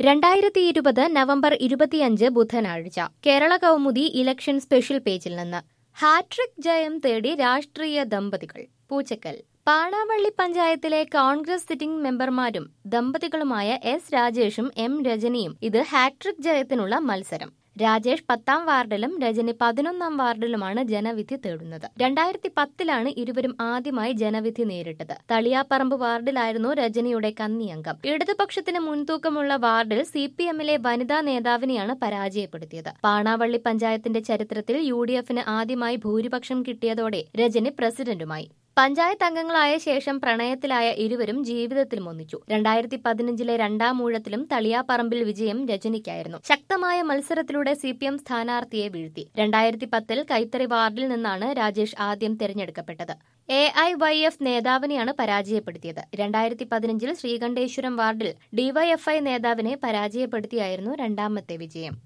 രണ്ടായിരത്തി ഇരുപത് നവംബർ ഇരുപത്തിയഞ്ച് ബുധനാഴ്ച കേരള കൗമുദി ഇലക്ഷൻ സ്പെഷ്യൽ പേജിൽ നിന്ന് ഹാട്രിക് ജയം തേടി രാഷ്ട്രീയ ദമ്പതികൾ പൂച്ചക്കൽ പാണാവള്ളി പഞ്ചായത്തിലെ കോൺഗ്രസ് സിറ്റിംഗ് മെമ്പർമാരും ദമ്പതികളുമായ എസ് രാജേഷും എം രജനിയും ഇത് ഹാട്രിക് ജയത്തിനുള്ള മത്സരം രാജേഷ് പത്താം വാർഡിലും രജനി പതിനൊന്നാം വാർഡിലുമാണ് ജനവിധി തേടുന്നത് രണ്ടായിരത്തി പത്തിലാണ് ഇരുവരും ആദ്യമായി ജനവിധി നേരിട്ടത് തളിയാപ്പറമ്പ് വാർഡിലായിരുന്നു രജനിയുടെ കന്നിയംഗം ഇടതുപക്ഷത്തിന് മുൻതൂക്കമുള്ള വാർഡിൽ സി പി എമ്മിലെ വനിതാ നേതാവിനെയാണ് പരാജയപ്പെടുത്തിയത് പാണാവള്ളി പഞ്ചായത്തിന്റെ ചരിത്രത്തിൽ യു ഡി എഫിന് ആദ്യമായി ഭൂരിപക്ഷം കിട്ടിയതോടെ രജനി പ്രസിഡന്റുമായി പഞ്ചായത്ത് അംഗങ്ങളായ ശേഷം പ്രണയത്തിലായ ഇരുവരും ജീവിതത്തിലും ഒന്നിച്ചു രണ്ടായിരത്തി പതിനഞ്ചിലെ രണ്ടാം ഊഴത്തിലും തളിയാപ്പറമ്പിൽ വിജയം രജനിക്കായിരുന്നു ശക്തമായ മത്സരത്തിലൂടെ സി പി എം സ്ഥാനാർത്ഥിയെ വീഴ്ത്തി രണ്ടായിരത്തി പത്തിൽ കൈത്തറി വാർഡിൽ നിന്നാണ് രാജേഷ് ആദ്യം തെരഞ്ഞെടുക്കപ്പെട്ടത് എ ഐ വൈ എഫ് നേതാവിനെയാണ് പരാജയപ്പെടുത്തിയത് രണ്ടായിരത്തി പതിനഞ്ചിൽ ശ്രീകണ്ഠേശ്വരം വാർഡിൽ ഡിവൈഎഫ്ഐ നേതാവിനെ പരാജയപ്പെടുത്തിയായിരുന്നു രണ്ടാമത്തെ വിജയം